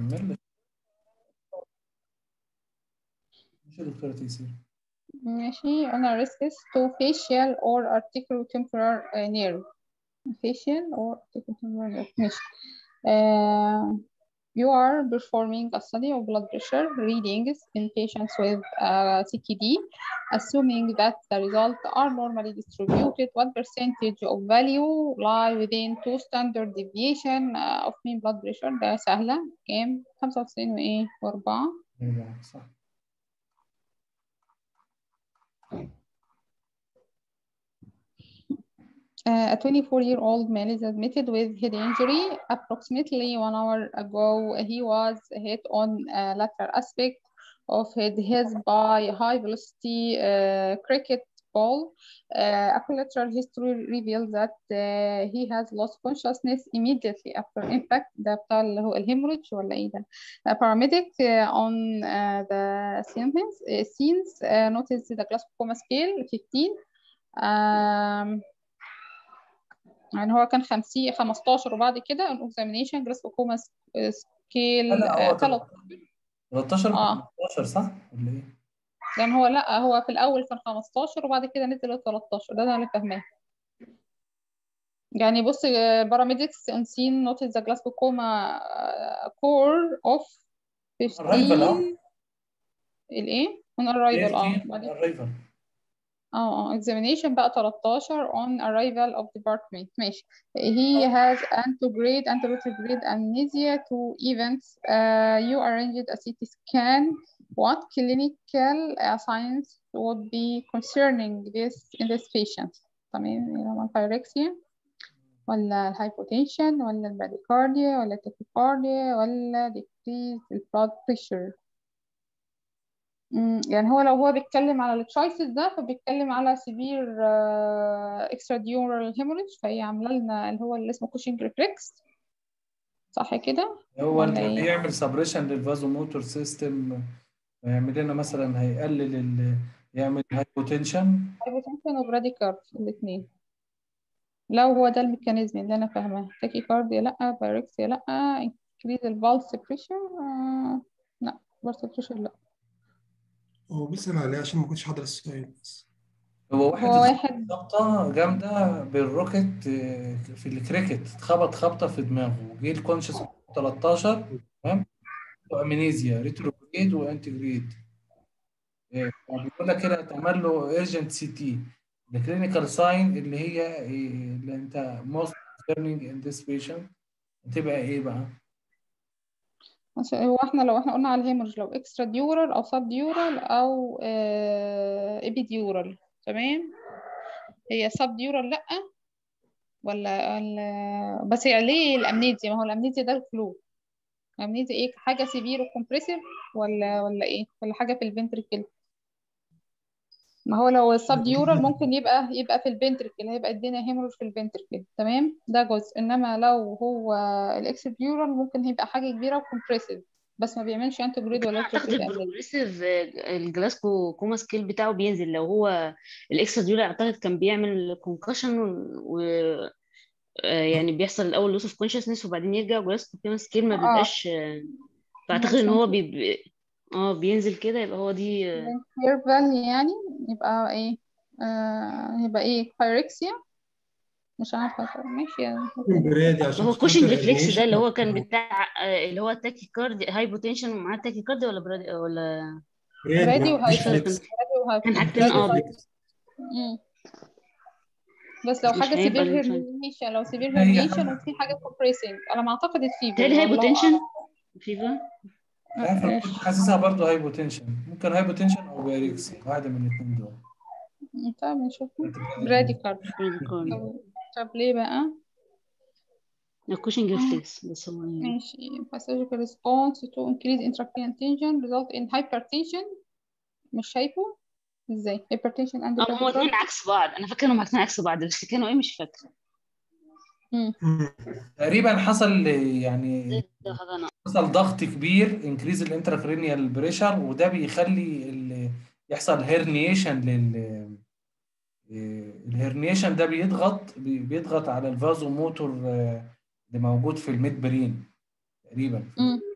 كمل ماشي يا دكتورة تيسير ماشي أنا risks to facial or articulotemporal uh, nerve facial or articulotemporal nerve ماشي uh, you are performing a study of blood pressure readings in patients with uh, CKD assuming that the results are normally distributed what percentage of value lie within two standard deviation uh, of mean blood pressure ده سهلة كام 95 وإيه وأربعة أيوة، صح Uh, a 24-year-old man is admitted with head injury. Approximately one hour ago, he was hit on a lateral aspect of his head by a high-velocity uh, cricket ball. Uh, a collateral history reveals that uh, he has lost consciousness immediately after impact. ده بتاع اللي هو الهemorrhage ولا ايه ده؟ A paramedic uh, on uh, the scenes, uh, scenes uh, noticed the Glasgow coma scale 15. Um, يعني هو كان 50 15 وبعد كده الاكزامينيشن جلاسكوما سكيل لا هو 13 13 اه 15 صح ولا ايه؟ لان هو لا هو في الاول كان 15 وبعد كده نزل ل 13 ده انا اللي فاهماه يعني بص باراميدكس اون سين نوتس ذا جلاسكوما كور اوف الرايفل اه 15 الايه؟ on arrival اه بعدين الرايفل اه اه examination بقى 13 on arrival of department ماشي he has antegrade antegrade amnesia to events uh, you arranged a CT scan what clinical uh, signs would be concerning this in this patient تمام يعني pyrexia ولا الهايبوتنشن ولا البراديكارديا ولا التاكيكارديا ولا decrease البلاد pressure مم، يعني هو لو هو بيتكلم على التشايسز ده فبيتكلم على سيفير اكسترا ديورال هيموريج فهي عامله لنا اللي هو اللي اسمه كوشنج ريفلكس صح كده هو انت ولا ايه بيعمل سبريشن للفازو موتور سيستم ويعمل لنا مثلا هيقلل ال... يعمل هايبوتنشن هايبوتنشن وبراديكارد الاثنين لو هو ده الميكانيزم اللي انا فاهماه تاكيكارديا لا بايركسيا لا انكريز البالس بريشر لا بالس بريشر لا هو بيسأل عليه عشان ما كنتش حاضر السؤال بس هو واحد هو اتخبط واحد خبطة جامدة بالروكت آه، في الكريكت اتخبط خبطة في دماغه جه الكونشس 13 تمام وامنيزيا ريتروجريد وانتجريد آه، بيقول لك كده اتعمل له ايرجنت سي تي الكلينيكال ساين اللي هي آه، اللي انت most concerning in this patient هتبقى ايه بقى؟ عشان هو احنا لو احنا قلنا على الهيمورج لو اكسترا ديورال او سب ديورال او ايبي ديورال تمام هي سب ديورال لا ولا ولا بس هي ليه الامنيزيا ما هو الامنيزيا ده الفلو الامنيزيا ايه حاجه سيفير وكومبريسيف ولا ولا ايه ولا حاجه في الفنتريكل ما هو لو السب ديورال ممكن يبقى يبقى في الفنتريكل هيبقى الدنيا هيمورج في الفنتريكل تمام ده جزء انما لو هو الاكس ديورال ممكن يبقى حاجه كبيره وكومبريسيف بس ما بيعملش انتي جريد ولا اعتقد تروفيك البروجريسيف الجلاسكو كوما سكيل بتاعه بينزل لو هو الاكسترا ديول اعتقد كان بيعمل كونكشن و آه، يعني بيحصل الاول لوس اوف كونشسنس وبعدين يرجع جلاسكو كوما سكيل ما اه بيبقاش آه، فاعتقد ان هو بي بي- اه بينزل كده يبقى هو دي آه، هيربال يعني يبقى ايه آه يبقى ايه بايركسيا مش عارفة ماشي يعني برادي ما عشان هو خاطر كوشنج ريفلكس ده herniation اللي هو أو كان بتاع آه، اللي هو تاكي كارد هايبوتنشن ومعاه تاكي كارد ولا برادي ولا برادي برادي مش وهايبر ريفلكس برادي وهايبر كان حاجتين برادي اه وهايبر مم. بس لو مش حاجة هيبقى سيفير الفن هيرنيشن لو سيفير هي هيرنيشن حاجة وفي حاجة كومبريسنج على ما أعتقد الفيفر تالي والله هايبوتنشن أعلم فيفا مش عارف انا كنت حاسسها برضه هايبوتنشن ممكن هايبوتنشن او بيريكسي واحدة من الاثنين دول طب نشوف كنت برادي برادي كارد. كارد برادي كارد طب طب ليه بقى الكوشنج ريفلكس بس هو يعني ماشي pathological response to increase intracranial tension result in hypertension مش شايفه ازاي hypertension and اه ما هو اتنين bradycardia عكس بعض انا فاكره انهم اتنين عكس بعض بس كانوا ايه مش فاكره مم. تقريبا حصل يعني زي ده حاجه انا حصل ضغط كبير انكريز الانتراكرينيال بريشر وده بيخلي ال- يحصل هيرنيشن لل الهرنيشن ده بيضغط بي- بيضغط على الفازو موتور آه، اللي موجود في الميد برين تقريبا مم.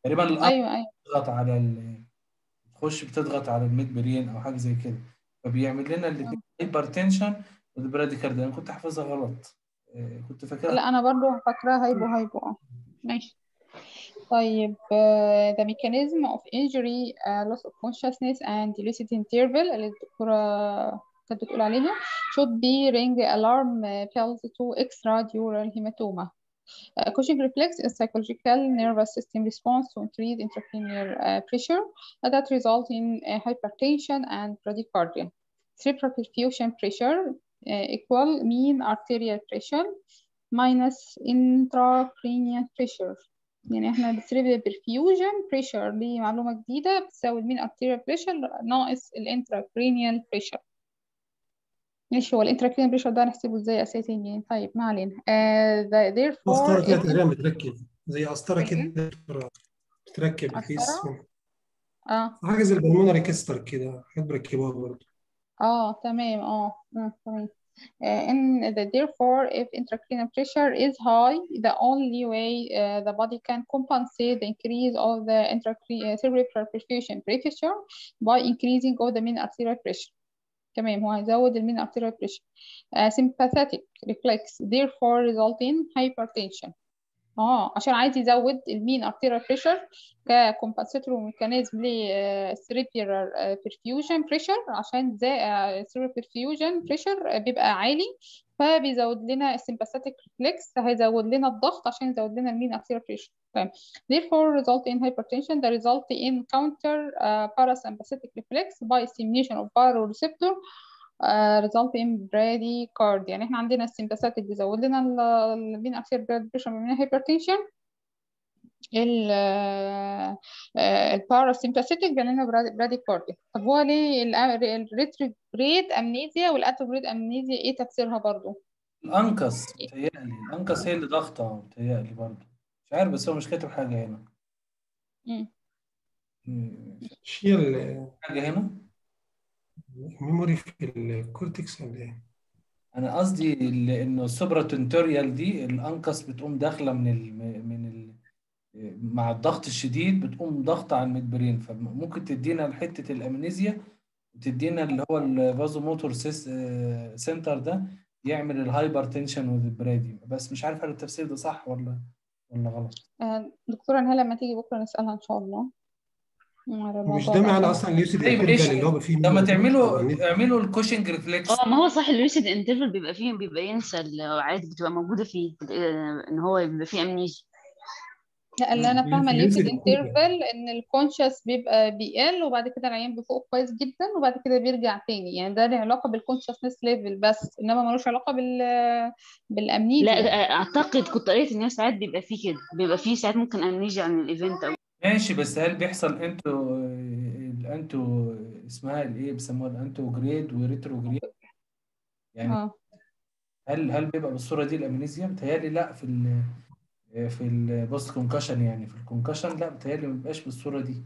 تقريبا الأب ايوه ايوه بتضغط على ال... تخش بتضغط على الميد برين او حاجه زي كده فبيعمل لنا الاثنين هايبر تنشن والبراديكارديا انا كنت حافظها غلط آه، كنت فاكرها لا انا برضو فاكراها هيبو هيبو اه ماشي طيب uh, the mechanism of injury uh, loss of consciousness and lucid interval اللي الدكتورة كانت بتقول عليها should be ring alarm uh, bells to extradural hematoma Uh, Cushing reflex is psychological nervous system response to increased intracranial uh, pressure uh, that result in uh, hypertension and bradycardia. Cerebral perfusion pressure uh, equal mean arterial pressure minus intracranial pressure. يعني احنا السيريبرال perfusion pressure دي معلومة جديدة بتساوي المين arterial pressure ناقص الانتراكرينيال pressure. ماشي هو الانتراكرينيال بريشر ده هنحسبه ازاي اساسا يعني طيب ما علينا uh, the, therefore قسطرة كده if- تقريبا بتركب زي قسطرة إيه؟ كده بتركب بكيس قسطرة؟ اه حاجة زي البلمونري كيستر كده حاجات بركبوها برضه اه تمام اه آه، تمام Uh, in the therefore if intracranial pressure is high the only way uh, the body can compensate the increase of the intracranial cerebral perfusion pressure by increasing of the mean arterial pressure تمام هو هيزود المين arterial pressure uh, sympathetic reflex therefore result in hypertension اه عشان عايز يزود المين arterial pressure كcompensatory mechanism للcerebral perfusion pressure عشان زي cerebral perfusion pressure بيبقى عالي فبيزود لنا السمباثيك ريفلكس هيزود لنا الضغط عشان يزود لنا المين arterial pressure تمام therefore result in hypertension the result in counter uh, parasympathetic reflex by stimulation of baroreceptor uh, result in bradycardia يعني احنا عندنا السمباثيك بيزود لنا المين arterial blood pressure بيعمل لنا hypertension ال الباراسيمباثيك بيعمل لنا براديكارديا طب هو ليه الريتروجريد امنيزيا والاتروجريد امنيزيا ايه تفسيرها برضو الانكس متهيألي الانكس هي اللي ضغطه متهيألي برضه مش عارف بس هو مش كاتب حاجه هنا مم. مم. شيل حاجه هنا الميموري في الكورتكس ولا ايه؟ انا قصدي ال- انه السوبرا تنتوريال دي الانكس بتقوم داخله من ال من ال مع الضغط الشديد بتقوم ضغط على الميدبرين فممكن تدينا حته الامنيزيا وتدينا اللي هو الفازو موتور سيس آه، سنتر ده يعمل الهايبر تنشن والبرادي بس مش عارف هل التفسير ده صح ولا ولا غلط آه، دكتورة نهى لما تيجي بكرة نسألها إن شاء الله على مش الموضوع ده ده معنى عشان اصلا اليوسيد طيب انترفال ايش اللي هو فيه لما ميموري تعملوا أو النت- اعملوا الكوشنج ريفلكس اه ما هو صح اللوسيد انترفال بيبقى فيه بيبقى ينسى ال- عادي بتبقى موجودة فيه آه، ان هو بيبقى فيه امنيجيا لا اللي انا في فاهمه في الليوسيد اللوسيد انترفال انترفال ان الكونشس بيبقى بيقل وبعد كده العيان بيفوق كويس جدا وبعد كده بيرجع تاني يعني ده له علاقه بالكونشسنس ليفل بس انما ملوش علاقه بال لا بالامنيزيا آه، اعتقد كنت قريت ان هي ساعات بيبقى فيه كده بيبقى فيه ساعات ممكن امنيجيا عن الايفنت او ماشي بس هل بيحصل انتو الانتو اسمها الايه بيسموها الانتو جريد وريترو جريد يعني اه هل هل بيبقى بالصوره دي الامنيزيا متهيألي لا في ال في البوست كونكشن يعني في الكونكشن لا متهيألي ما بيبقاش بالصوره دي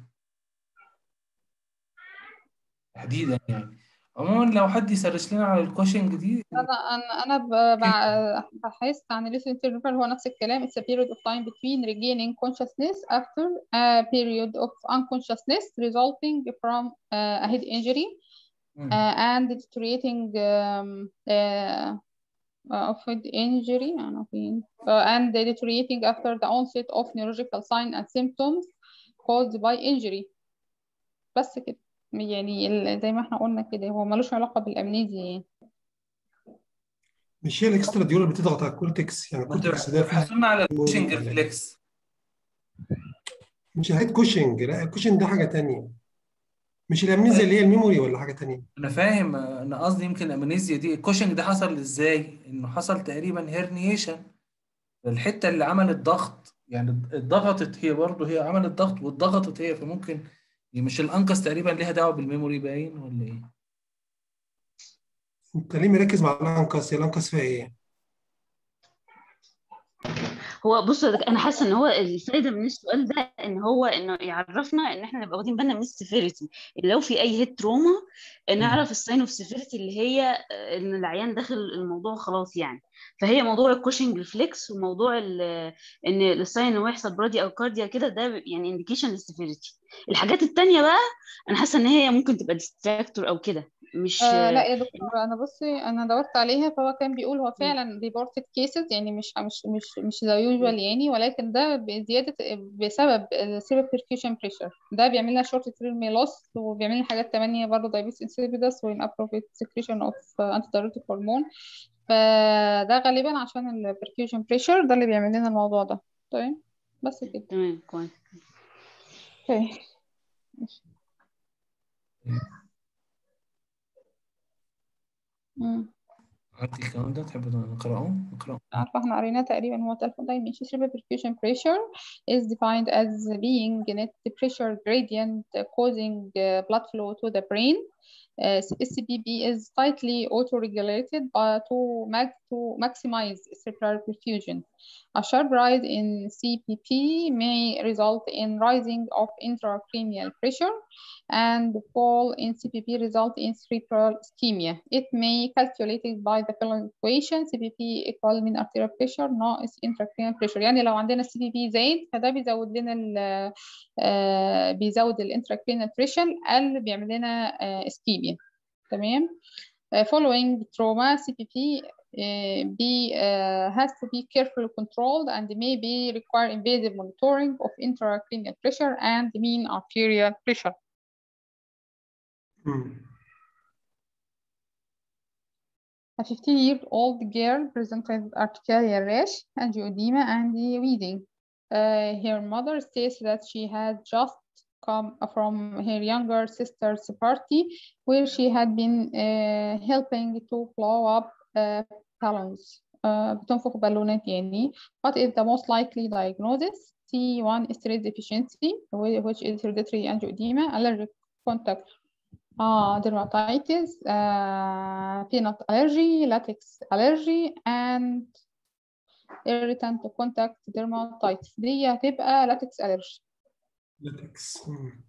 تحديدا يعني عموما لو حد يسرش لنا على الكوشنج دي انا انا انا ب- بع- بحثت عن الليوسيد انترفال هو نفس الكلام it's a period of time between regaining consciousness after a period of unconsciousness resulting from uh, a head injury مم. uh, and deteriorating um, uh, uh, of head injury أنا فين uh, and deteriorating after the onset of neurological signs and symptoms caused by injury بس كده يعني ال- زي ما احنا قلنا كده هو ملوش علاقة بالأمنيزيا يعني مش هي الاكسترا ديولار بتضغط على الكورتكس يعني ما انتوا الكورتكس ده فيه بتحسونا على الكوشنج ميموري ولا إيه؟ ريفلكس مش هيد كوشنج لا الكوشنج ده حاجه تانية مش الامنيزيا اللي هي الميموري ولا حاجه تانية انا فاهم انا قصدي يمكن الامنيزيا دي الكوشنج ده حصل ازاي انه حصل تقريبا هيرنيشن الحته اللي عملت ضغط يعني اتضغطت هي برضه هي عملت ضغط واتضغطت هي فممكن مش الانكس تقريبا ليها دعوه بالميموري باين ولا ايه انت ليه مركز مع الانكس هي الانكس فيها ايه هو بص انا حاسه ان هو الفايده من السؤال ده ان هو انه يعرفنا ان احنا نبقى واخدين بالنا من السيفيريتي لو في اي هيد تروما نعرف الساين اوف سيفيريتي اللي هي ان العيان داخل الموضوع خلاص يعني فهي موضوع الكوشنج ريفلكس وموضوع ال- ان الساين انه يحصل برادي او كارديا كده ده يعني انديكيشن للسيفيريتي الحاجات التانية بقى انا حاسه ان هي ممكن تبقى ديستراكتور او كده مش آه لا يا دكتور انا بصي انا دورت عليها فهو كان بيقول هو فعلا reported cases يعني مش مش مش مش زي usual يعني ولكن ده بزياده بسبب السيرو perfusion pressure ده بيعمل لنا short term loss وبيعمل لنا حاجات تانية برضه diabetes insipidus و inappropriate secretion of antidiuretic hormone فده غالبا عشان ال perfusion pressure ده اللي بيعمل لنا الموضوع ده تمام بس كده تمام كويس اوكي مم. عندي الكلام ده تحب نقرأه نقرأه عارفة احنا قريناه تقريبا هو تلفون dimension cerebral perfusion pressure is defined as being net pressure gradient causing uh, blood flow to the brain. Uh, SCBP is tightly auto-regulated by, to, mag to maximize cerebral perfusion. A sharp rise in CPP may result in rising of intracranial pressure and fall in CPP result in cerebral ischemia. It may calculated by the following equation CPP equal من arterial pressure ناقص intracranial pressure يعني لو عندنا CPP زايد فده بيزود لنا ال آه بيزود الانتراكرينال pressure قل بيعمل لنا آه ischemia تمام Uh, following trauma CPP uh, be, uh, has to be carefully controlled and may be require invasive monitoring of intracranial pressure and mean arterial pressure. مم. A 15-year-old girl presented with urticaria rash, angioedema, and wheezing. Uh, her mother states that she had just come from her younger sister's party where she had been uh, helping to blow up uh, balloons. Uh, بتنفخ بالونات يعني. What is the most likely diagnosis? C1 stress deficiency, which is hereditary angioedema, allergic contact uh, dermatitis, uh, peanut allergy, latex allergy, and irritant contact dermatitis. دي هتبقى latex allergy. لاتكس مم.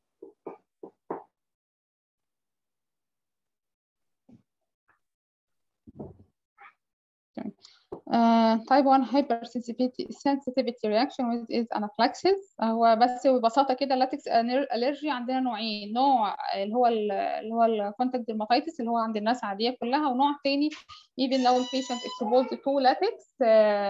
Uh, type 1 hypersensitivity sensitivity reaction with is anaphylaxis هو بس ببساطة كده اللاتكس allergy عندنا نوعين نوع اللي هو ال اللي هو الكونتاكت dermatitis اللي هو عند الناس عادية كلها ونوع تاني even لو البيشنت exposed to latex uh,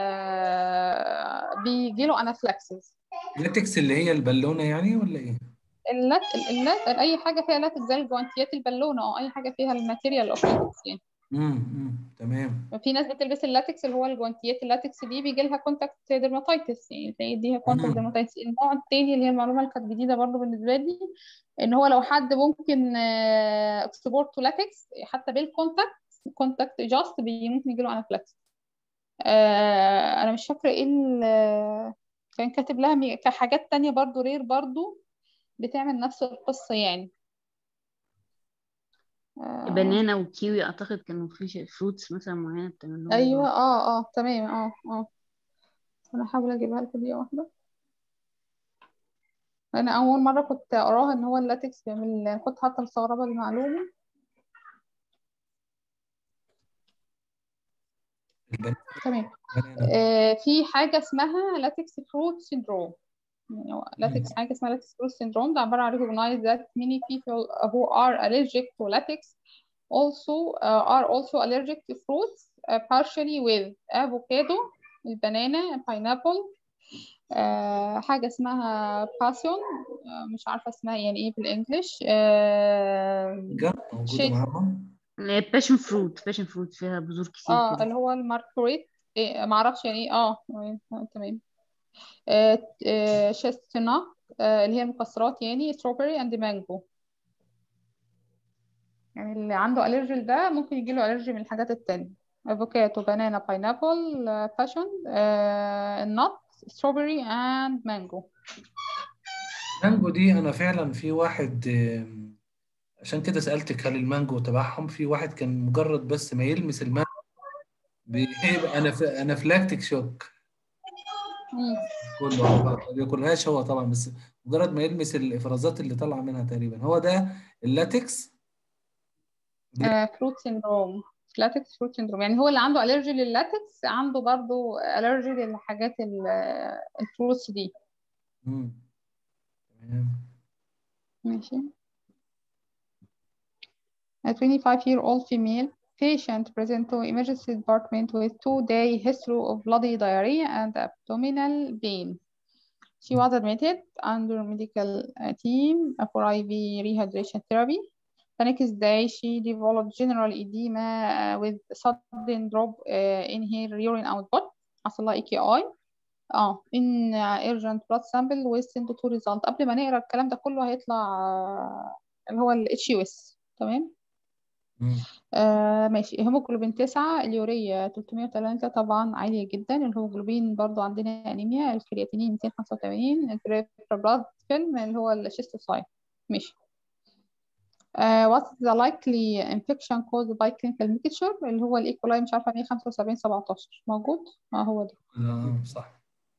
بيجي له anaphylaxis اللاتكس اللي هي البالونة يعني ولا ايه؟ اللات اللات اي حاجة فيها لاتكس زي الجوانتيات البالونة او اي حاجة فيها الماتيريال اوف لاتكس يعني امم امم تمام في ناس بتلبس اللاتكس اللي هو الجوانتيات اللاتكس دي بيجي لها كونتاكت ديرماتيتس يعني تلاقي دي كونتاكت مم. ديرماتيتس النوع التاني اللي هي المعلومه اللي كانت جديده برضو بالنسبه لي ان هو لو حد ممكن اكسبورت لاتكس حتى بالكونتاكت كونتاكت جاست ممكن يجي له انافلاكس انا مش فاكره ايه ال- كان كاتب لها مي- كحاجات تانية برضو رير برضو بتعمل نفس القصه يعني آه، بنانا وكيوي اعتقد كانوا في فروتس مثلا معينه بتعمل لهم ايوه اه اه تمام اه اه انا هحاول اجيبها لكم دقيقه واحده انا اول مره كنت اقراها ان هو اللاتكس بيعمل كنت حتى مستغربه المعلومه البنات تمام بنانا آه في حاجه اسمها لاتكس فروت سيندروم يعني هو لاتكس حاجه اسمها لاتكس فروت سيندروم ده عباره عن recognize that many people who are allergic to latex also uh, are also allergic to fruits uh, partially with avocado البنانا pineapple آه حاجة اسمها باسيون آه مش عارفة اسمها يعني ايه بالانجلش آه جا موجودة شيء معاهم اللي هي باشن فروت باشن فروت فيها بذور كتير اه كده اللي هو الماركوريت إيه معرفش يعني ايه اه آه، تمام آه آه شيستنات آه اللي هي المكسرات يعني strawberry and mango يعني اللي عنده ألرجي لده ممكن يجيله ألرجي من الحاجات التانية افوكادو بانانا باينابل باشون النت strawberry and mango مانجو دي انا فعلا في واحد آم، عشان كده سألتك هل المانجو تبعهم في واحد كان مجرد بس ما يلمس المانجو بيبقى انا انافلاكتيك شوك مم. كله على بعض ما بياكلهاش هو طبعا بس مجرد ما يلمس الافرازات اللي طالعه منها تقريبا هو ده اللاتكس فروت سيندروم لاتكس فروت سيندروم يعني هو اللي عنده الرجي لللاتكس عنده برضو الرجي للحاجات ال- الفروتس دي مم. تمام ماشي A 25-year-old female patient present to emergency department with two-day history of bloody diarrhea and abdominal pain. She was admitted under medical uh, team for IV rehydration therapy. The next day, she developed general edema uh, with sudden drop uh, in her urine output. حصل لها EKI. اه in uh, urgent blood sample with send to result. قبل ما نقرا الكلام ده كله هيطلع uh, اللي هو ال HUS تمام؟ مم. آه ماشي هيموجلوبين تسعة اليوريا 303 طبعا عالية جدا الهيموجلوبين برضو عندنا أنيميا الكرياتينين 285 البلاد فيلم اللي هو الشيستوسايت ماشي آه what is the likely infection caused by clinical mixture اللي هو الإيكولاي مش عارفة 175 17 موجود اه هو ده اه صح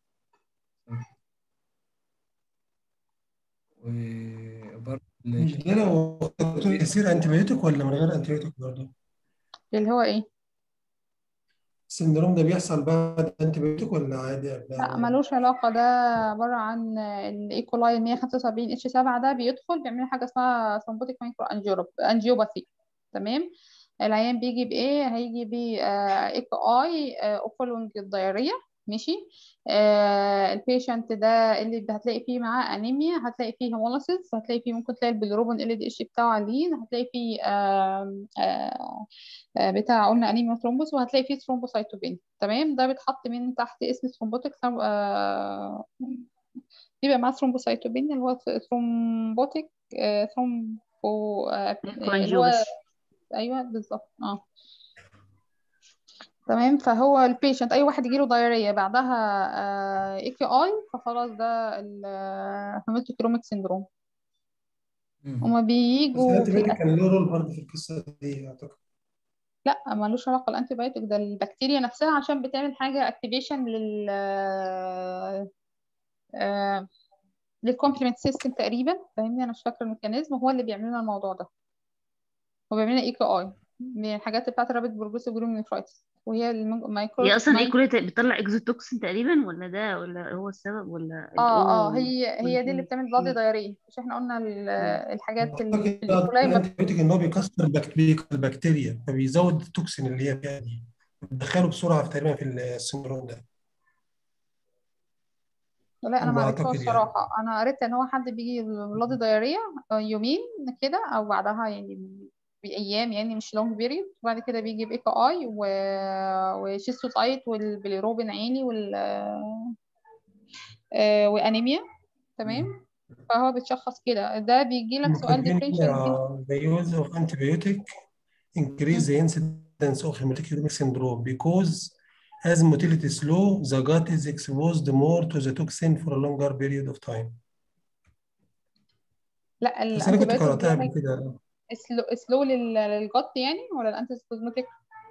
وبرضه مش ده لو يصير انتبيوتيك ولا من غير انتبيوتيك برضه اللي هو ايه السندروم ده بيحصل بعد انتبيوتيك ولا عادي لا قبلها؟ ملوش علاقة ده عبارة عن الإيكولاي 175 اتش 7 ده بيدخل بيعمل حاجة اسمها ثرومبوتيك مايكرو انجيوباثي تمام العيان بيجي بإيه هيجي ب اي اي فولوينج الدايرية ماشي آه البيشنت ده اللي هتلاقي فيه معاه انيميا هتلاقي فيه هيموليسيس هتلاقي فيه ممكن تلاقي البيلروبين ال دي اتش بتاعه عاليين هتلاقي فيه آه آه آه بتاع قلنا انيميا ثرومبوس وهتلاقي فيه ثرومبوسايتوبين تمام ده بيتحط من تحت اسم ثرومبوتيك آه بيبقى معاه ثرومبوسايتوبين اللي هو ثرومبوتيك آه ثرومبو آه اللي هو كونجوبس ايوه بالظبط اه تمام فهو البيشنت اي واحد يجيله دايريه بعدها اي كي اي فخلاص ده الهيماتوكروميك سيندروم مم. هما بس بييجوا في الانتبيوتيك كان له رول برضه في القصه دي اعتقد لا ملوش علاقه الانتي بايوتيك ده البكتيريا نفسها عشان بتعمل حاجه اكتيفيشن لل آه، للكومبلمنت سيستم تقريبا فاهمني انا مش فاكره الميكانيزم هو اللي بيعمل لنا الموضوع ده هو بيعمل لنا اي كي اي من الحاجات بتاعت الرابيد بروجريسيف جلومينيفرايتس وهي المايكرو هي اصلا ايه بتطلع اكزوتوكسين تقريبا ولا ده ولا هو السبب ولا اه اه الأو هي هي دي اللي بتعمل بلاد دايريه مش احنا قلنا ال- الحاجات اللي اعتقد في الايكولاي ما الانتبيوتيك ان هو بيكسر البك- بيك- البكتيريا فبيزود التوكسين اللي هي فيها دي بيدخله بسرعه في تقريبا في السندروم ده لا انا على ما ما قريتهاش اعتقد يعني صراحه انا قريت ان هو حد بيجي بلاد دايريه يومين كده او بعدها يعني بايام يعني مش لونج بيريود وبعد كده بيجي باي اي و... وشيستوسايت والبيليروبين عيني وال آه، وانيميا تمام فهو بيتشخص كده ده بيجي لك سؤال مكتوبين differential the use of antibiotic increase the incidence of hemolytic syndrome because as motility slow the gut is exposed more to the toxin for a longer period of time لا بس انا كنت الانتي قرأتها قبل بايوتيك كده سلو, سلو لل- للجط يعني ولا الانتي سبازماتيك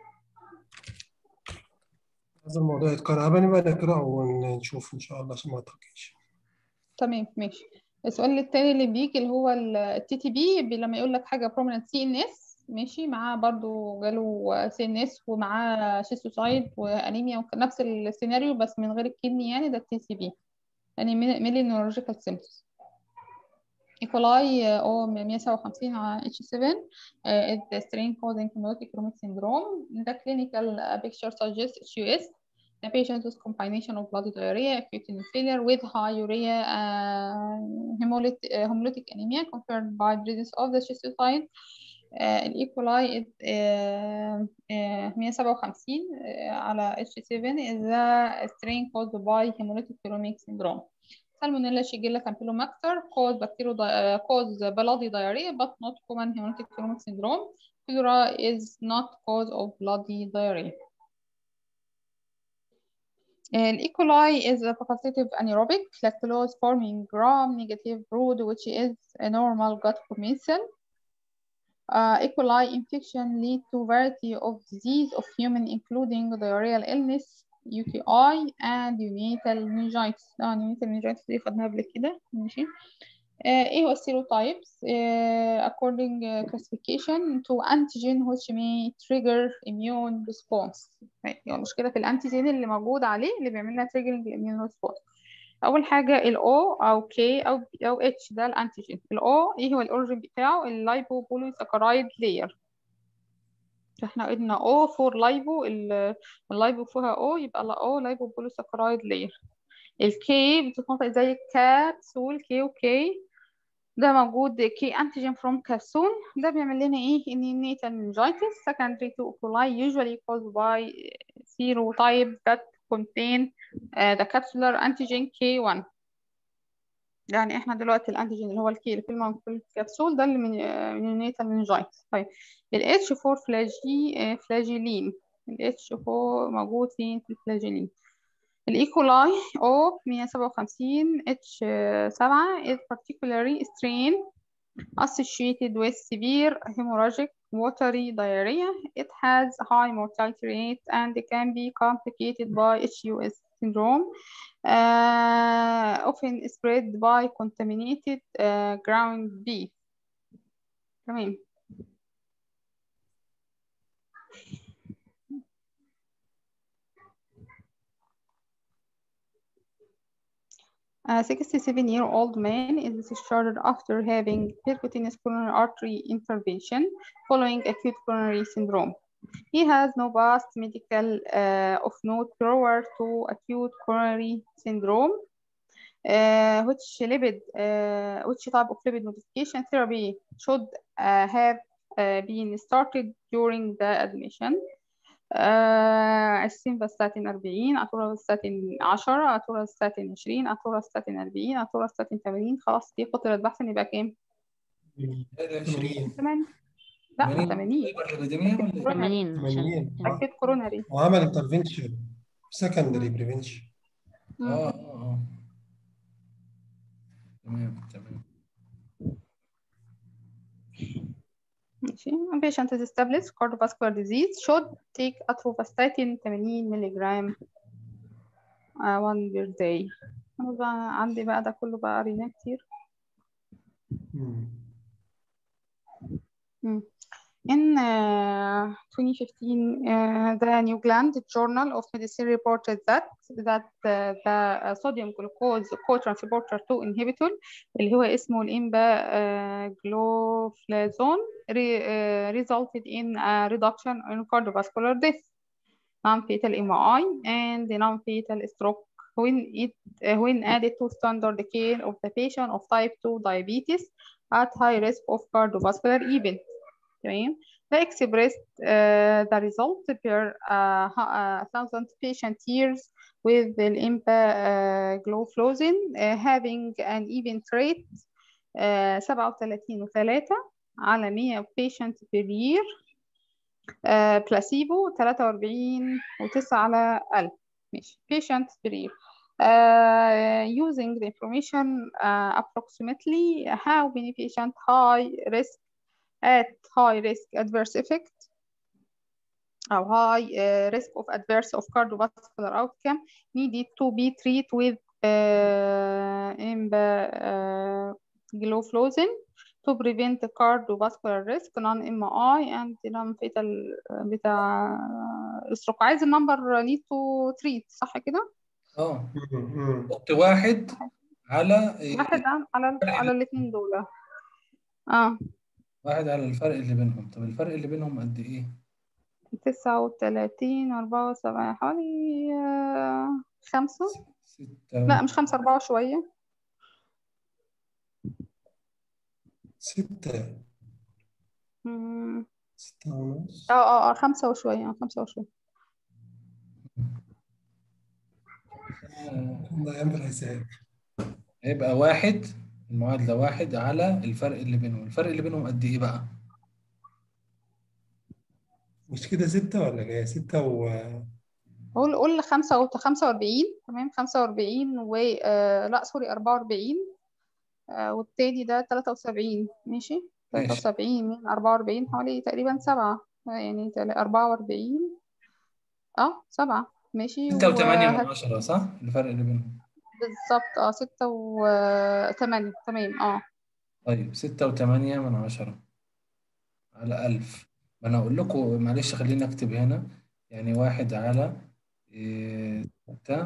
هذا الموضوع يتقرأ بنبقى نقرأه ونشوف ان شاء الله عشان ما اعتقدش تمام ماشي السؤال التاني اللي بيجي اللي هو التي تي بي لما يقول لك حاجه prominent سي ان اس ماشي معاه برضو جاله سي ان اس ومعاه شيستوسايد وانيميا نفس السيناريو بس من غير الكدني يعني ده التي سي بي يعني ميلي نيورولوجيكال سيمبتومز ايكولاي او 157 على اتش 7 is the strain causing hemolytic chromic syndrome the clinical picture suggests HUS The patient with combination of blood diarrhea, acute kidney failure with high urea uh, hemolytic, uh, hemolytic anemia confirmed by presence of the schistocyte. Uh, الإيكولاي is uh, uh, 157 uh, على H7 is the strain caused by hemolytic chromic syndrome. Salmonella Shigella campylomacter cause bacterial uh, cause bloody diarrhea but not common hemolytic chromic syndrome. Cholera is not cause of bloody diarrhea. And E. coli is a facultative anaerobic lactulose forming gram negative brood, which is a normal gut commensal. Uh, E. coli infection lead to variety of disease of human, including diarrheal illness, UTI and neonatal meningitis اه neonatal meningitis دي خدناها قبل كده ماشي آه، ايه هو السيروتايبس according uh, classification to antigen which may trigger immune response يعني المشكلة في الانتيجين اللي موجود عليه اللي بيعمل لنا triggering immune response اول حاجه ال O او K او او H ده الانتيجين ال O ايه هو الاوريجين بتاعه اللايبو بوليساكرايد لاير احنا قلنا O فور لايبو اللايبو فيها O يبقى لا O لايبو بوليساكرايد لاير الكي بتتنطق زي كابسول كي وكي ده موجود كي انتيجين فروم كابسول ده بيعمل لنا ايه neonatal meningitis secondary to E. coli usually caused by serotype that contain uh, the capsular antigen K1 يعني احنا دلوقتي الانتيجين اللي هو الكي اللي في الم- في الكبسول ده اللي من neonatal meningitis طيب ال H4 فلاجي فلاجيلين ال H4 موجود فين في الفلاجيلين الإيكولاي O 157 H7 is particularly strain associated with severe hemorrhagic watery diarrhea. It has high mortality rate and can be complicated by HUS syndrome, uh, often spread by contaminated uh, ground beef. تمام A 67-year-old man is discharged after having percutaneous coronary artery intervention following acute coronary syndrome. He has no past medical uh, of note prior to acute coronary syndrome, uh, which lipid, uh, which type of lipid modification therapy should uh, have uh, been started during the admission. آه، السيمفاستاتين 40 اتورالستاتين 10 اتورالستاتين 20 اتورالستاتين 40 اتورالستاتين 80 خلاص دي قطر البحث يبقى كام؟ 20 80 لا 80 80 الإبيديمية ولا إيه؟ 80 عشان 80 أكيد كوروناري وعمل انترفنشن سكندري بريفنشن اه اه اه تمام تمام ماشي A patient is established cardiovascular disease should take atorvastatin 80 ملغ uh, one per day أنا بقى عندي بقى ده كله بقى قريناه كتير مم. In uh, 2015, uh, the New England Journal of Medicine reported that that uh, the uh, sodium glucose co-transporter 2 inhibitor اللي هو اسمه الإمبا uh, gloflazone re, uh, resulted in a reduction in cardiovascular death, non-fatal MI, and non-fatal stroke when it uh, when added to standard care of the patient of type 2 diabetes at high risk of cardiovascular event. تمام they expressed uh, the result per uh, hu- uh, thousand patient years with the IMPA uh, gloflozin uh, having an event rate uh, 37 و3 على 100 patient per year uh, placebo 43 و9 على 1000 ماشي patient per year uh, using the information uh, approximately how many patient high risk at high risk adverse effect or high uh, risk of adverse of cardiovascular outcome needed to be treated with uh, empagliflozin to prevent the cardiovascular risk non-MI and non-fatal بتاع السtroke عايز النمبر need to treat صح كده؟ اه حط واحد على واحد على على الاثنين دول اه واحد على الفرق اللي بينهم طب الفرق اللي بينهم قد ايه؟ تسعة وتلاتين أربعة وسبعين حوالي آه، خمسة ستة لا مش خمسة أربعة شوية ستة مم. ستة ونص اه اه اه خمسة وشوية اه خمسة وشوية آه، الله يعمل حساب هيبقى واحد المعادلة واحد على الفرق اللي بينهم الفرق اللي بينهم قد ايه بقى؟ مش كده ستة ولا جاية ستة و قول قول خمسة وت- خمسة وأربعين تمام خمسة وأربعين و آه لا سوري أربعة وأربعين آه والتاني ده تلاتة وسبعين ماشي تلاتة ماشي وسبعين من أربعة وأربعين حوالي تقريبا سبعة آه، يعني تل- أربعة وأربعين اه سبعة ماشي ستة وثمانية من وهت- عشرة صح؟ الفرق اللي بينهم بالظبط اه ستة وثمانية تمام اه طيب ستة وثمانية من عشرة على ألف ما أنا أقول لكم معلش خليني أكتب هنا يعني واحد على إيه، ستة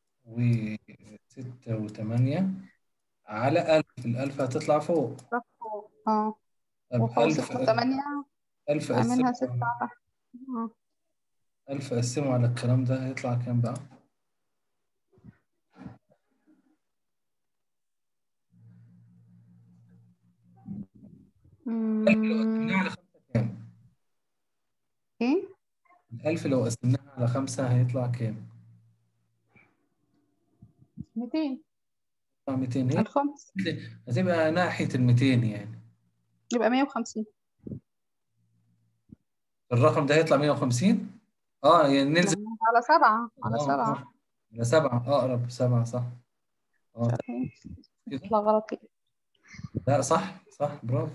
وستة وثمانية على ألف الألف هتطلع فوق اه طب وفوق ألف ستة وثمانية ألف منها قسمه ستة على اه ألف قسمه على الكلام ده هيطلع كام بقى؟ الألف لو قسمناها على خمسة كام؟ ايه الألف لو قسمناها على خمسة هيطلع كام؟ 200 يطلع 200 هي الخمس هتبقى ناحية ال 200 يعني يبقى 150 الرقم ده هيطلع 150 اه يعني ننزل على سبعة على آه، سبعة آه. على سبعة أقرب سبعة صح اه مش عارفة ايه كده يطلع غلط ليه لا صح صح برافو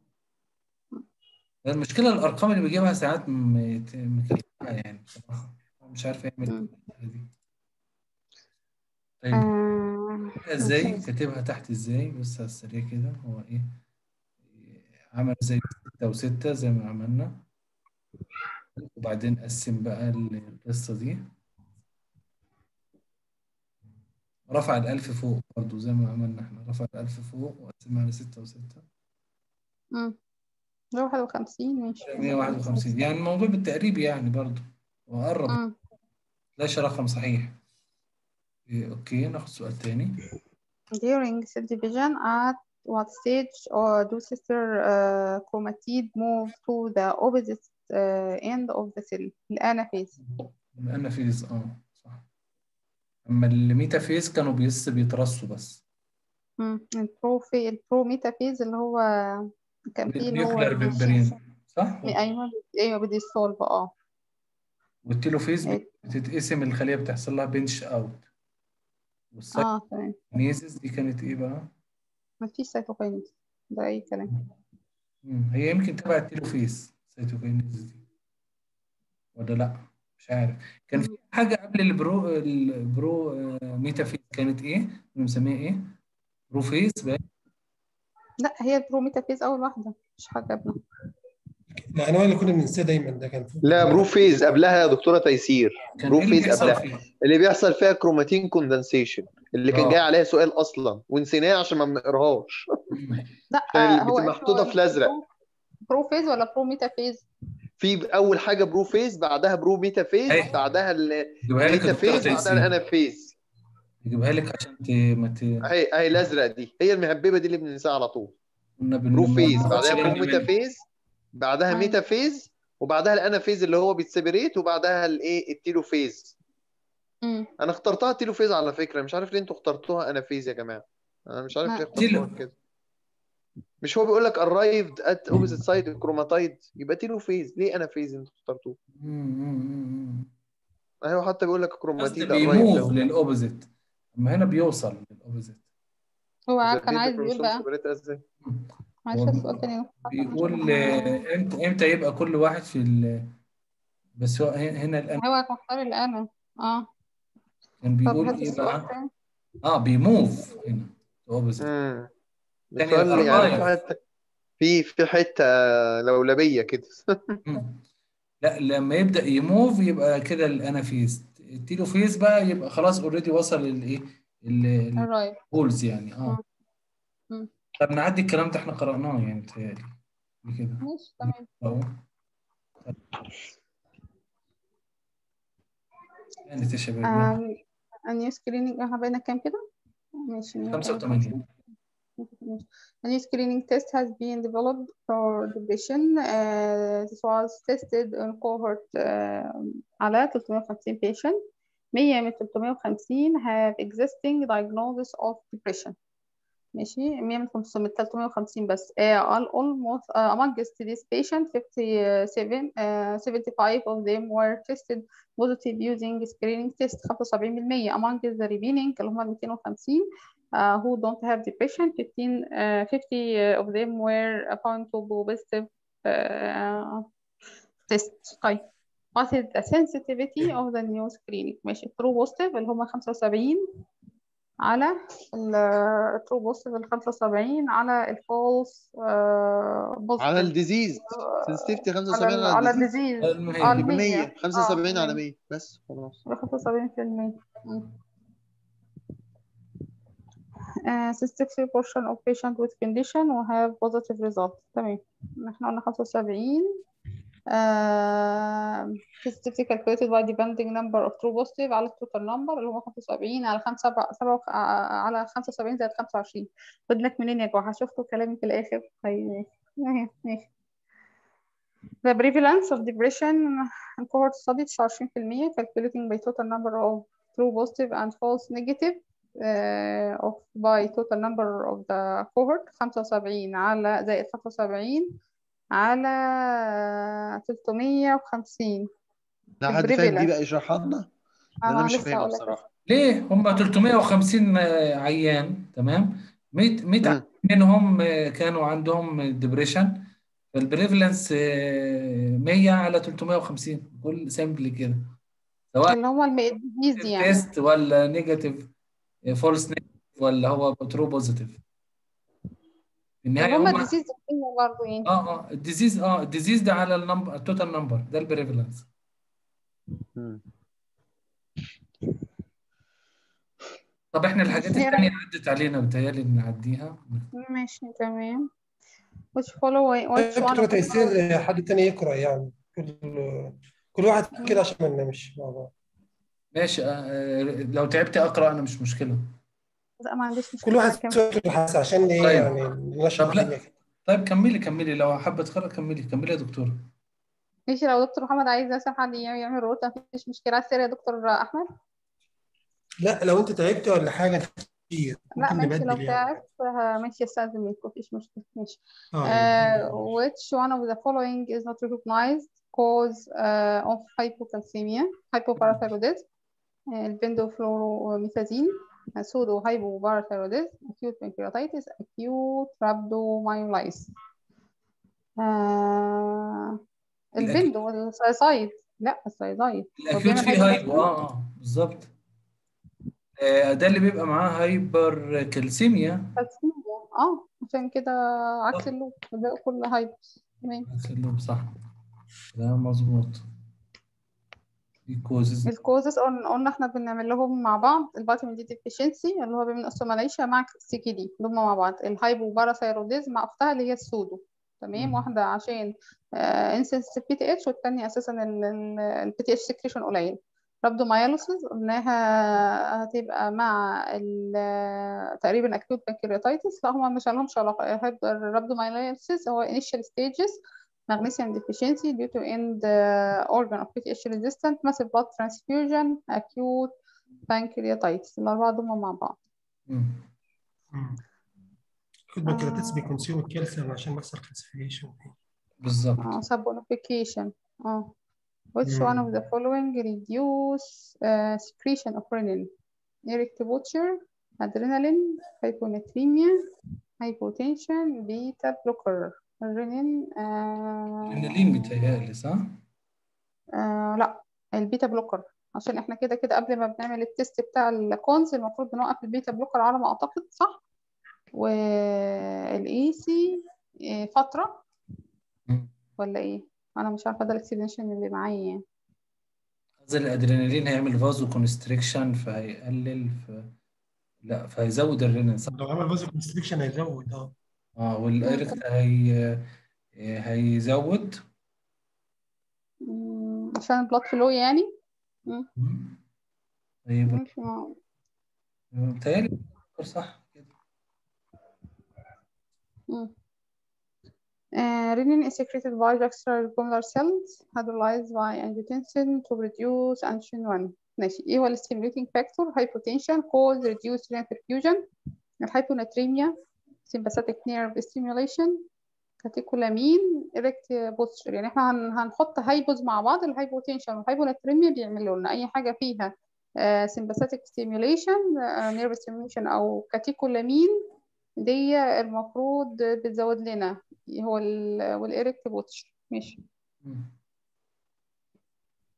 المشكلة الأرقام اللي بيجيبها ساعات م- مكلفة يعني بصراحة مش عارف يعمل مم. إيه دي طيب آه، ازاي ماشي. كاتبها تحت ازاي بص على السريع كده هو ايه عمل زي ستة وستة زي ما عملنا وبعدين قسم بقى القصة دي رفع الألف فوق برضو زي ما عملنا احنا رفع الألف فوق وقسمها على ستة وستة مم. ده واحد وخمسين ماشي 151 يعني الموضوع بالتقريب يعني برضو وقرب مم. ليش رقم صحيح إيه، اوكي ناخد سؤال تاني During subdivision at what stage or do sister uh, chromatid move to the opposite uh, end of the cell الانافيز الانافيز اه صح اما الميتافيز كانوا بيس بيترصوا بس مم. البروفي البروميتافيز اللي هو كان فيه اللي هو نيوكلير ممبرين صح ايوه ايوه بدي الصلب اه والتيلوفيز إيه. بتتقسم الخليه بتحصل لها بنش اوت اه تمام والسايتوكينيزيس دي كانت ايه بقى؟ مفيش سيتوكاينيز ده اي كلام مم. هي يمكن تبع التيلوفيز السايتوكينيزيس دي ولا لا مش عارف كان في حاجه قبل البرو البرو آه، ميتافيز كانت ايه؟ كنا بنسميها ايه؟ بروفيز باين لا هي البروميتافيز اول واحده مش حاجه قبلها العنوان اللي كنا بننساه دايما ده كان فوق لا برو فيز قبلها يا دكتوره تيسير كان برو ايه اللي فيز بيحصل قبلها فيه؟ اللي بيحصل فيها كروماتين كوندنسيشن اللي كان آه. جاي عليها سؤال اصلا ونسيناه عشان ما بنقراهاش مم. لا كان اللي آه، هو بتبقى محطوطة في الأزرق. بروفيز ولا بروميتافيز في اول حاجه برو فيز بعدها برو ميتا فيز أيوة. بعدها يجيبها لك الميتا الدكتور فيز بعدها تيسير الانا فيز يجيبها لك عشان ت... ما ت... اهي اهي الازرق دي هي المهببه دي اللي بننساها على طول كنا بن... برو ما فيز بناخدش بعدها بالنا برو ميتا منها. فيز بعدها أيوة. ميتا فيز وبعدها الانا فيز اللي هو بيتسيبريت وبعدها الايه التيلو فيز مم. انا اخترتها تيلو فيز على فكره مش عارف ليه انتوا اخترتوها انا فيز يا جماعه انا مش عارف لا. ليه اخترتوها تيلو. كده مش هو بيقول لك arrived at opposite side الكروماتايد يبقى تيلو فيز ليه انا فيز انتوا اخترتوه مم، مم، مم. ايوه حتى بيقول لك قصدي كروماتيد بيموف arrived للاوبوزيت اما هنا بيوصل للاوبوزيت هو إذا كان اديت عايز يقول الكروموسوم بقى سيبريتها ازاي معلش هو السؤال تاني بيقول آه، امتى امتى يبقى كل واحد في ال... بس هو هنا هنا الان هو مختار الأنا اه كان طب بيقول هات ايه السؤال بقى تاني اه بيموف هنا اوبوزيت امم تاني السؤال يعني في الأربايف. حته في في حته لولبيه كده لا لما يبدا يموف يبقى كده الانافيز التيلوفيز بقى يبقى خلاص اوريدي وصل للايه الرايت البولز يعني اه مم. طب نعدي الكلام ده احنا قرأناه يعني بتهيألي كده ماشي تمام اهو كانت يا شباب يلا. آم، النيو سكريننج احنا بقينا كام كده؟ ماشي 85 A new screening test has been developed for depression. Uh, this was tested in cohort uh, على 350 patient. 100 من 350 have existing diagnosis of depression. ماشي 100 من 500 350 بس uh, all, almost uh, amongst these patients 57 uh, 75 of them were tested positive using screening test 75% among the remaining اللي هم 250 uh, who don't have depression 15 uh, 50 of them were found to be positive uh, test طيب what is the sensitivity of the new screening ماشي true positive اللي هم 75 على ال true positive ال 75 على ال false آه، positive على الديزيز آه، سنسيتيفيتي على 75 ال- على على الديزيز الديزيز المهم. اه يبقى 100 100 75 على 100 بس خلاص 75% مم. Uh, 63 portion of patient with condition will have positive result تمام احنا قلنا 75 uh, sensitivity calculated by depending number of true positive على التوتال number اللي هو 75 على 5 7 على 75 زائد 25 بدك منين يا جماعة شفتوا كلامي في الآخر طيب ماشي ماشي The prevalence of depression in cohort study 29% calculating by total number of true positive and false negative uh, of by total number of the cohort 75 على زائد 75 على 350 ده حد فاهم دي prevalence. بقى يشرحها لنا لأن انا أنا مش لسه فاهمها هقول لك بصراحة ليه هم 350 عيان تمام 100 100 مم. منهم كانوا عندهم ديبريشن فالبريفلنس 100 على 350 كل سامبل كده سواء اللي هو الديزيز يعني تيست ولا نيجاتيف فولس نيجاتيف ولا هو ترو بوزيتيف في اللي النهايه هم هم الديزيز برضه يعني اه اه الديزيز اه الديزيز ده على النمبر التوتال نمبر ده البريفلنس مم. طب احنا الحاجات هي التانية عدت علينا بتهيألي نعديها ماشي تمام which follow which one دكتور of the تيسير حد تاني يقرأ يعني كل كل واحد كده عشان ما ننامش مع بعض ماشي آه آه، لو تعبت اقرا انا مش مشكله لا ما عنديش مشكلة كل واحد كم- سؤال الحس عشان ايه طيب. يعني ننشط طب لا. الدنيا كده طيب كملي كملي لو حابه تقرا كملي كملي يا دكتور ماشي لو دكتور محمد عايز مثلا حد يعمل روت مفيش مشكلة عايز تقرا يا دكتور أحمد لا لو انت تعبت ولا حاجه كتير لا ممكن ماشي لو نبدل يعني تعرف آه، ماشي استاذن منك مفيش مشكلة ماشي اه uh, which one of the following is not recognized cause uh, of hypocalcemia hypoparathyroidism uh, البندوفلوروميثازين pseudo hypoparathyroidism acute pancreatitis acute rhabdomyolysis uh, البندو السايسايد لا السايسايد هو الاكيوت بيعمل فيه هايبو hypocalcemia؟ اه اه بالظبط آه، ده اللي بيبقى معاه هايبر كالسيميا calcemia. اه عشان كده عكس اللوب الباقي كله هايبوس تمام كلهم صح ده مظبوط دي كوزز الكوزز قلنا احنا بنعمل لهم مع بعض الفيتامين دي ديفيشنسي اللي هو بيمن اوستوماليشيا مع السي كي دي دول مع بعض الهايبو باراثايروديزم مع اختها اللي هي السودو تمام مم. واحده عشان انسنسيتيف بي تي اتش والتانية اساسا البي تي اتش سكريشن قليل رابدومايلوسيس قلناها هتبقى مع ال- تقريبا اكيوت بانكرياتايتس لا هما مش لهمش علاقه الرابدومايلوسيس هو initial stages magnesium deficiency due to end uh, organ of PTH resistant massive blood transfusion acute pancreatitis الأربعة دول مع بعض البنكرياتيس بيكونسيوم الكالسيوم عشان بيحصل كالسيفيكيشن بالظبط اه saponification اه which مم. one of the following reduce uh, secretion of renin erectile butcher adrenaline hyponatremia hypotension beta blocker الرينين آه الانالين بيتهيألي صح؟ آه لا البيتا بلوكر عشان احنا كده كده قبل ما بنعمل التيست بتاع الكونز المفروض بنوقف البيتا بلوكر على ما اعتقد صح والاي سي فترة مم. ولا ايه انا مش عارفة ده الاكسبلينيشن اللي معايا يعني قصدي الادرينالين هيعمل فازو كونستريكشن فهيقلل ف... لا فهيزود الرينين صح؟ لو عمل فازو كونستريكشن هيزود اه اه والايركت هي هيزود مم، عشان البلاد فلو يعني مم. طيب ماشي ما- بيتهيألي صح كده مم. Uh, renin is secreted by extracellular cells hydrolyzed by angiotensin to produce angiotensin 1 ماشي ايه هو ال stimulating factor hypotension cause reduced renal perfusion الهايبوناتريميا sympathetic nerve stimulation كاتيكولامين erect posture يعني احنا هن- هنحط هايبوز مع بعض الهايبوتنشن والهايبوناتريميا بيعملوا لنا اي حاجه فيها آه، sympathetic stimulation آه، nerve stimulation او كاتيكولامين دي المفروض بتزود لنا هو ال والإيركت بوتش ماشي مم.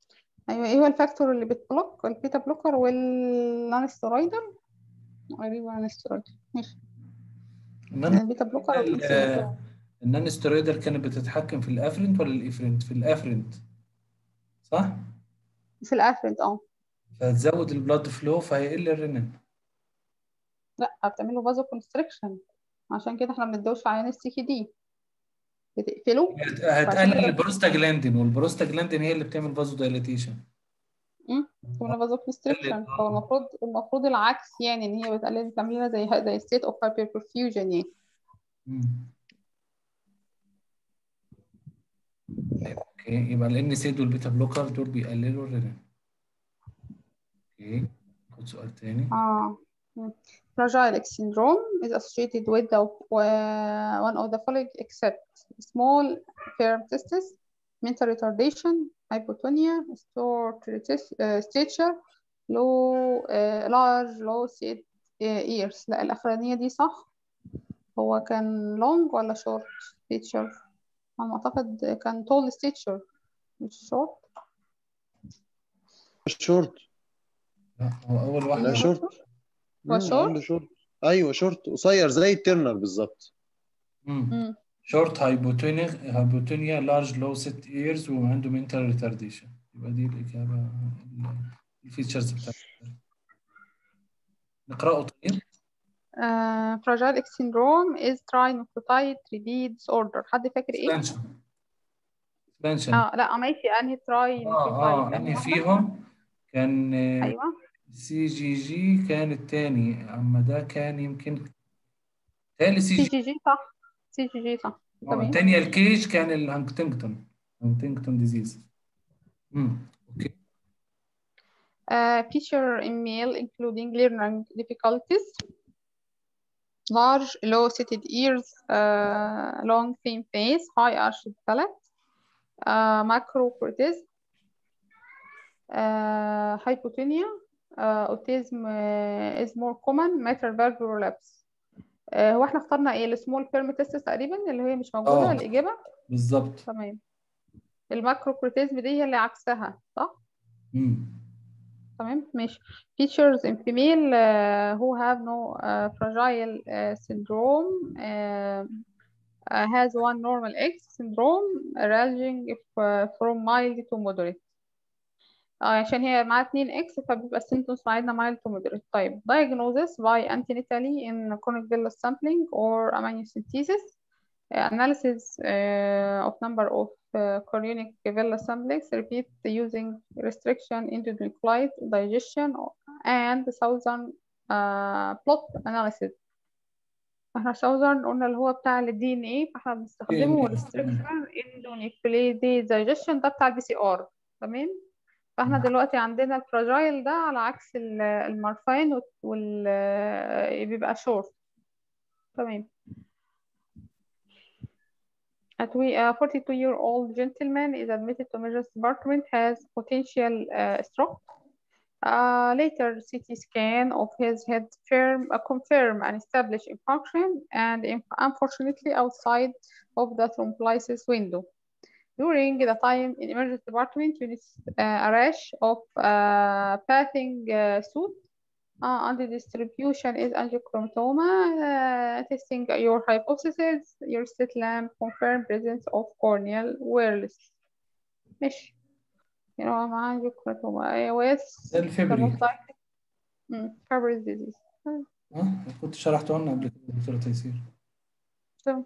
ايوه ايه هو الفاكتور اللي بتبلوك البيتا بلوكر والنون ستيرويدال قريبة عن ستيرويدال ماشي النون البيتا بلوكر ال- والبنسلين. النون ستيرويدال كانت بتتحكم في الافرنت ولا الافرنت في الافرنت صح في الافرنت اه فتزود البلاد فلو فهيقل الرنين لا بتعمله فازو كونستريكشن عشان كده احنا ما بندوش عيان السي دي بتقفله هت- كده- هتقلل البروستاجلاندين والبروستاجلاندين هي اللي بتعمل فازو دايلاتيشن بتعمل فازو كونستريكشن هو المفروض المفروض العكس يعني ان هي بتقلل بتعمل لنا زي زي ستيت اوف هايبر برفيوجن يعني طيب اوكي يبقى الان سيد والبيتا بلوكر دول بيقللوا الرنين اوكي خد سؤال تاني Ah, mm. Fragile X syndrome is associated with the, uh, one of the following except small firm testes, mental retardation, hypotonia, short retis- uh, stature, low, uh, large, low set uh, ears. لا الأخرانية دي صح هو كان long ولا short stature؟ على ما أعتقد كان tall stature مش short شورت لا هو اول لا واحده شورت هو مم، شورت؟ عنده شورت ايوه شورت قصير زي الترنر بالظبط مم. شورت هايبوتونيا هايبوتونيا لارج لو ست ايرز وعنده منتال ريتارديشن يبقى دي الاجابه ال- الفيتشرز بتاعته نقراه طيب Uh, Fragile X syndrome is trinucleotide repeat disorder حد فاكر ايه؟ اكسبانشن اكسبانشن اه لا ماشي انهي تراي اه اه انهي فيهم كان ايوه سي جي جي كان الثاني اما ده كان يمكن تاني سي سي جي جي جي صح سي جي جي صح اه تمام الثانيه الكيج كان الهانتنجتون هانتنجتون ديزيز امم اوكي uh, feature in male including learning difficulties large low seated ears uh, long thin face high arched palate uh, macrocortism uh, hypotonia uh, autism uh, is more common mitral valve prolapse uh, هو احنا اخترنا ايه السمول فيرم تيست تقريبا اللي هي مش موجودة اه الإجابة بالظبط تمام الماكروكورتيزم دي هي اللي عكسها صح امم تمام ماشي features in female uh, who have no uh, fragile uh, syndrome uh, uh, has one normal X syndrome ranging f- from mild to moderate آه، عشان هي معاها 2 اكس فبيبقى السيمتومز بتاعتنا mild to moderate طيب diagnosis by antenatally in chronic villus sampling or amniocentesis analysis uh, of number of uh, chorionic villus samplings repeat using restriction into glycolide digestion and southern uh, plot analysis احنا southern قلنا اللي هو بتاع ال DNA فاحنا بنستخدمه DNA. restriction into nucleotide digestion ده بتاع البي سي ار تمام فاحنا مم. دلوقتي عندنا الفراجايل ده على عكس ال- المارفين وال وال- بيبقى شورت تمام A twe- a 42-year-old gentleman is admitted to emergency department has potential uh, stroke. Uh, later CT scan of his head firm, uh, confirm and establish infarction and in- unfortunately outside of the thrombolysis window. During the time in emergency department, you need uh, a rash of uh, bathing uh, suit uh, and the distribution is angiochromatoma. Uh, testing your hypothesis, your slit lamp confirm presence of corneal wireless. ماشي يعني هو معاه angiochromatoma AOS ده the الفبري most likely مم. Fabry's disease اه كنت شرحته لنا قبل كده دكتور تيسير تمام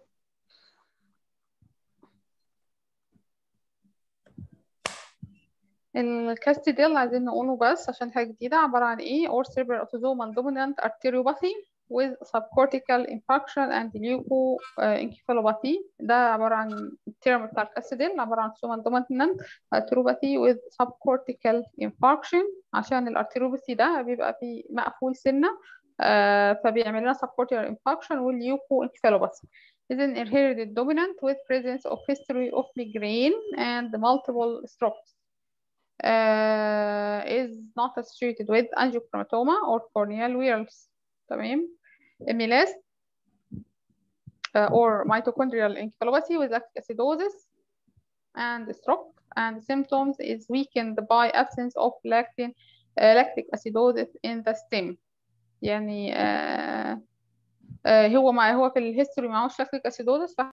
الكاست دي اللي عايزين نقوله بس عشان حاجة جديدة عبارة عن ايه or cerebral autosomal dominant arteriopathy with subcortical infarction and leukoencephalopathy ده عبارة عن الترم بتاع الكاستديل عبارة عن autosomal dominant arteriopathy with subcortical infarction عشان الارتيروباثي ده بيبقى فيه مقفول سنة آه فبيعمل لنا subcortical infarction والليوكوencephalopathy is an inherited dominant with presence of history of migraine and multiple strokes uh, is not associated with angiochromatoma or corneal wirels تمام MLS uh, or mitochondrial encephalopathy with lactic acidosis and stroke and symptoms is weakened by absence of lactin uh, lactic acidosis in the stem يعني آه آه هو مع هو في الهيستوري معهوش lactic acidosis